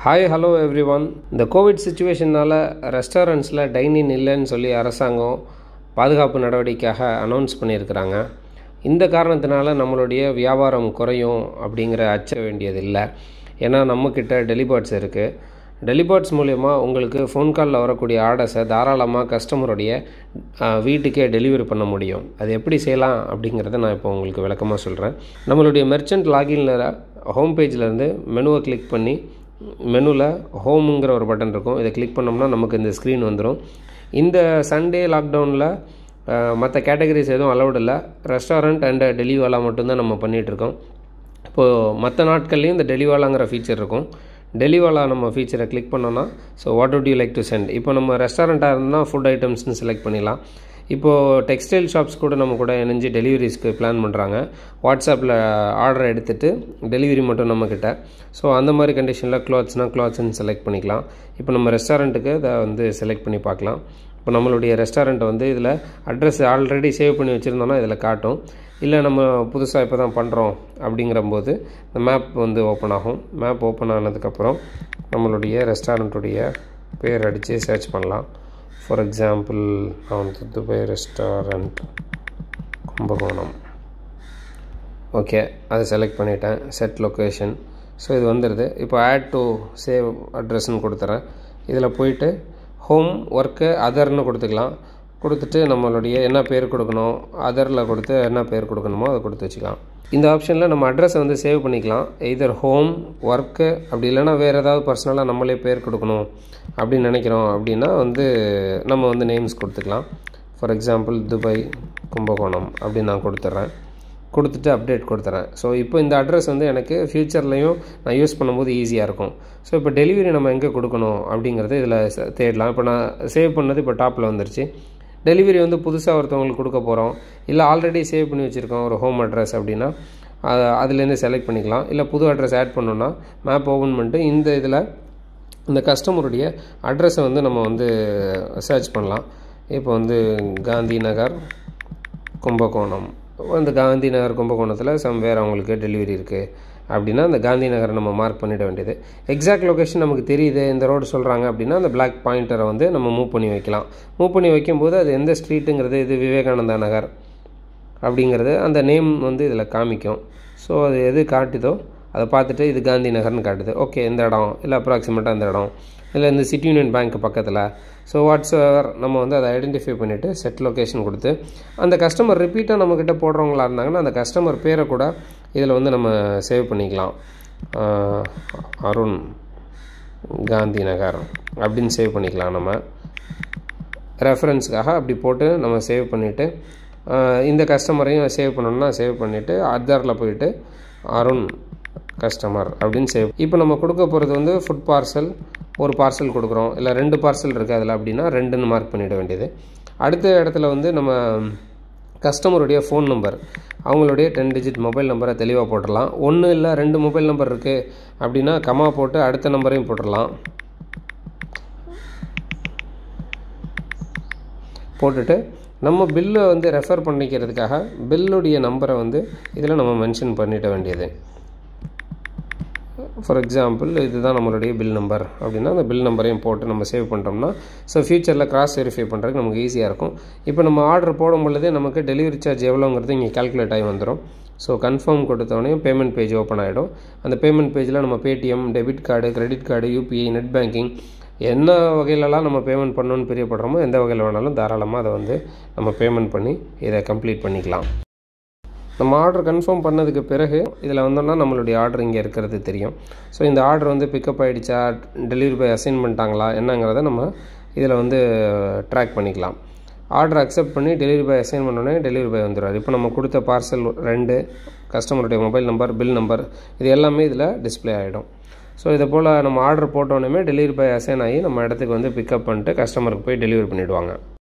hi hello everyone இந்த covid சுச்சுவேஷனால் ரெஸ்டாரண்ட்ஸில் டைனிங் இல்லைன்னு சொல்லி அரசாங்கம் பாதுகாப்பு நடவடிக்கையாக அனௌன்ஸ் பண்ணியிருக்கிறாங்க இந்த காரணத்தினால நம்மளுடைய வியாபாரம் குறையும் அப்படிங்கிற அச்ச வேண்டியது இல்லை ஏன்னா நம்மக்கிட்ட டெலிபர்ட்ஸ் இருக்குது டெலிபர்ட்ஸ் மூலயமா உங்களுக்கு ஃபோன் காலில் வரக்கூடிய ஆர்டர்ஸை தாராளமாக கஸ்டமருடைய அஹ், வீட்டுக்கே டெலிவரி பண்ண முடியும் அது எப்படி செய்யலாம் அப்படிங்கிறத நான் இப்போ உங்களுக்கு விளக்கமாக சொல்கிறேன் நம்மளுடைய மெர்ச்சன்ட் லாகின்ல ஹோம் பேஜ்லேருந்து மெனுவை கிளிக் பண்ணி மெனுவில் ஹோமுங்கிற ஒரு பட்டன் இருக்கும் இதை கிளிக் பண்ணோம்னா நமக்கு இந்த ஸ்க்ரீன் வந்துடும் இந்த சண்டே லாக்டவுனில் மற்ற கேட்டகரிஸ் எதுவும் அலௌட் இல்லை ரெஸ்டாரண்ட் அண்ட் டெலிவாலா மட்டும்தான் நம்ம பண்ணிகிட்ருக்கோம் இப்போது மற்ற நாட்கள்லேயும் இந்த டெலிவாலாங்கிற ஃபீச்சர் இருக்கும் டெலிவாலா நம்ம ஃபீச்சரை கிளிக் பண்ணோன்னா so what would you like to send இப்போ நம்ம ரெஸ்டாரண்ட்டாக இருந்தால் ஃபுட் ஐட்டம்ஸ்னு செலக்ட் பண்ணிடலாம் இப்போது டெக்ஸ்டைல் ஷாப்ஸ் கூட நம்ம கூட இணைஞ்சு டெலிவரிஸ்க்கு பிளான் பண்ணுறாங்க வாட்ஸ்அப்பில் ஆர்டர் எடுத்துகிட்டு டெலிவரி மட்டும் நம்மக்கிட்ட ஸோ அந்த மாதிரி கண்டிஷனில் க்ளாத்ஸ்னால் க்ளாத்ஸ்ன்னு செலக்ட் பண்ணிக்கலாம் இப்போ நம்ம ரெஸ்டாரண்ட்டுக்கு அதை வந்து செலக்ட் பண்ணி பார்க்கலாம் இப்போ நம்மளுடைய ரெஸ்டாரண்ட்டை வந்து இதில் அட்ரஸ் ஆல்ரெடி சேவ் பண்ணி வச்சுருந்தோன்னா இதில் காட்டும் இல்லை நம்ம புதுசாக இப்போ தான் பண்ணுறோம் அப்படிங்கிறம்போது இந்த மேப் வந்து ஓப்பன் ஆகும் மேப் ஓப்பன் ஆனதுக்கப்புறம் நம்மளுடைய ரெஸ்டாரண்ட்டுடைய பேர் அடித்து சர்ச் பண்ணலாம் ஃபார் எக்ஸாம்பிள் நான் வந்து துபாய் ரெஸ்டாரண்ட் கும்பகோணம் ஓகே அதை செலக்ட் பண்ணிட்டேன் செட் லொக்கேஷன் ஸோ இது வந்துடுது இப்போ ஆட் டு சேவ் அட்ரஸ்ன்னு கொடுத்துறேன் இதில் போயிட்டு ஹோம் ஒர்க்கு அதர்னு கொடுத்துக்கலாம் கொடுத்துட்டு நம்மளுடைய என்ன பேர் கொடுக்கணும் அதரில் கொடுத்து என்ன பேர் கொடுக்கணுமோ அதை கொடுத்து வச்சுக்கலாம் இந்த ஆப்ஷனில் நம்ம அட்ரஸை வந்து சேவ் பண்ணிக்கலாம் எய்தர் ஹோம் ஒர்க்கு அப்படி இல்லைன்னா வேறு ஏதாவது பர்சனலாக நம்மளே பேர் கொடுக்கணும் அப்படின்னு நினைக்கிறோம் அப்படின்னா வந்து நம்ம வந்து நேம்ஸ் கொடுத்துக்கலாம் ஃபார் எக்ஸாம்பிள் துபாய் கும்பகோணம் அப்படின்னு நான் கொடுத்துட்றேன் கொடுத்துட்டு அப்டேட் கொடுத்துறேன் ஸோ இப்போ இந்த அட்ரஸ் வந்து எனக்கு ஃப்யூச்சர்லேயும் நான் யூஸ் பண்ணும்போது ஈஸியாக இருக்கும் ஸோ இப்போ டெலிவரி நம்ம எங்கே கொடுக்கணும் அப்படிங்கிறது இதில் ச- தேடலாம் இப்போ நான் சேவ் பண்ணது இப்போ டாப்பில் வந்துருச்சு டெலிவரி வந்து புதுசாக ஒருத்தவங்களுக்கு கொடுக்க போகிறோம் இல்லை ஆல்ரெடி சேவ் பண்ணி வச்சுருக்கோம் ஒரு ஹோம் அட்ரஸ் அப்படின்னா அ- அதுலேருந்து செலக்ட் பண்ணிக்கலாம் இல்லை புது அட்ரஸ் ஆட் பண்ணோன்னா மேப் ஓப்பன் பண்ணிட்டு இந்த இதில் இந்த கஸ்டமருடைய அட்ரஸை வந்து நம்ம வந்து சர்ச் பண்ணலாம் இப்போ வந்து காந்தி நகர் கும்பகோணம் அந்த காந்தி நகர் கும்பகோணத்தில் சம்வேர் அவங்களுக்கு டெலிவரி இருக்குது அப்படின்னா அந்த காந்தி நகரை நம்ம மார்க் பண்ணிட வேண்டியது எக்ஸாக்ட் லொகேஷன் நமக்கு தெரியுது இந்த ரோடு சொல்கிறாங்க அப்படின்னா அந்த பிளாக் பாயிண்டரை வந்து நம்ம மூவ் பண்ணி வைக்கலாம் மூவ் பண்ணி வைக்கும்போது அது எந்த ஸ்ட்ரீட்டுங்கிறது இது விவேகானந்தா நகர் அப்படிங்கிறது அந்த நேம் வந்து இதில் காமிக்கும் ஸோ அது எது காட்டுதோ அதை பார்த்துட்டு இது காந்தி நகர்னு காட்டுது ஓகே இந்த இடம் இல்லை அப்ராக்சிமேட்டாக இந்த இடம் இல்லை இந்த சிட்டி யூனியன் பேங்க் பக்கத்தில் ஸோ வாட்ஸ் நம்ம வந்து அதை ஐடென்டிஃபை பண்ணிவிட்டு செட் லொகேஷன் கொடுத்து அந்த கஸ்டமர் ரிப்பீட்டாக நம்மக்கிட்ட போடுறவங்களா இருந்தாங்கன்னா அந்த கஸ்டமர் பேரை கூட இதில் வந்து நம்ம சேவ் பண்ணிக்கலாம் ஆஹ், அருண் காந்தி நகர் அப்படின்னு சேவ் பண்ணிக்கலாம் நம்ம ரெஃபரன்ஸ்க்காக அப்படி போட்டு நம்ம சேவ் பண்ணிவிட்டு இந்த கஸ்டமரையும் சேவ் பண்ணணும்னா சேவ் பண்ணிவிட்டு அதரில் போயிட்டு அருண் கஸ்டமர் அப்படின்னு சேவ் இப்போ நம்ம கொடுக்க போகிறது வந்து ஃபுட் பார்சல் ஒரு பார்சல் கொடுக்குறோம் இல்லை ரெண்டு பார்சல் இருக்குது அதில் அப்படின்னா ரெண்டுன்னு மார்க் பண்ணிட வேண்டியது அடுத்த இடத்துல வந்து நம்ம கஸ்டமருடைய ஃபோன் நம்பர் அவங்களுடைய டென் டிஜிட் மொபைல் நம்பரை தெளிவாக போட்டுடலாம் ஒன்று இல்லை ரெண்டு மொபைல் நம்பர் இருக்குது அப்படின்னா கமா போட்டு அடுத்த நம்பரையும் போட்டுடலாம் போட்டுட்டு நம்ம பில்லை வந்து ரெஃபர் பண்ணிக்கிறதுக்காக பில்லுடைய நம்பரை வந்து இதில் நம்ம மென்ஷன் பண்ணிட வேண்டியது ஃபார் எக்ஸாம்பிள் இதுதான் நம்மளுடைய பில் நம்பர் அப்படின்னா அந்த பில் நம்பரையும் போட்டு நம்ம சேவ் பண்ணுறோம்னா ஸோ ஃபியூச்சரில் கிராஸ் வெரிஃபை பண்ணுறதுக்கு நமக்கு ஈஸியாக இருக்கும் இப்போ நம்ம ஆர்டர் போடும் பொழுதே நமக்கு டெலிவரி சார்ஜ் எவ்வளோங்கிறது இங்கே கால்குலேட் ஆகி வந்துடும் ஸோ கன்ஃபார்ம் கொடுத்தோடனே பேமெண்ட் பேஜ் ஓப்பன் ஆகிடும் அந்த பேமெண்ட் பேஜில் நம்ம Paytm debit card credit card UPI net banking என்ன வகையிலலாம் நம்ம பேமெண்ட் பண்ணணும்னு பிரியப்படுறோமோ எந்த வகையில் வேணாலும் தாராளமாக அதை வந்து நம்ம பேமெண்ட் பண்ணி இதை கம்ப்ளீட் பண்ணிக்கலாம் நம்ம ஆர்டர் கன்ஃபார்ம் பண்ணதுக்கு பிறகு இதில் வந்தோம்னா நம்மளுடைய ஆர்டர் இங்கே இருக்கிறது தெரியும் ஸோ இந்த ஆர்டர் வந்து பிக்கப் ஆகிடுச்சா டெலிவரி பாய் அசைன் பண்ணிட்டாங்களா என்னங்கிறத நம்ம இதில் வந்து ட்ராக் பண்ணிக்கலாம் ஆர்டர் அக்செப்ட் பண்ணி டெலிவரி பாய் அசைன் பண்ணோடனே டெலிவரி பாய் வந்துடுவார் இப்போ நம்ம கொடுத்த பார்சல் ரெண்டு கஸ்டமருடைய மொபைல் நம்பர் பில் நம்பர் இது எல்லாமே இதில் டிஸ்ப்ளே ஆகிடும் ஸோ இதை போல் நம்ம ஆர்டர் போட்டோன்னே டெலிவரி பாய் அசைன் ஆகி நம்ம இடத்துக்கு வந்து பிக்கப் பண்ணிட்டு கஸ்டமருக்கு போய் டெலிவரி பண்ணிவிடுவாங்க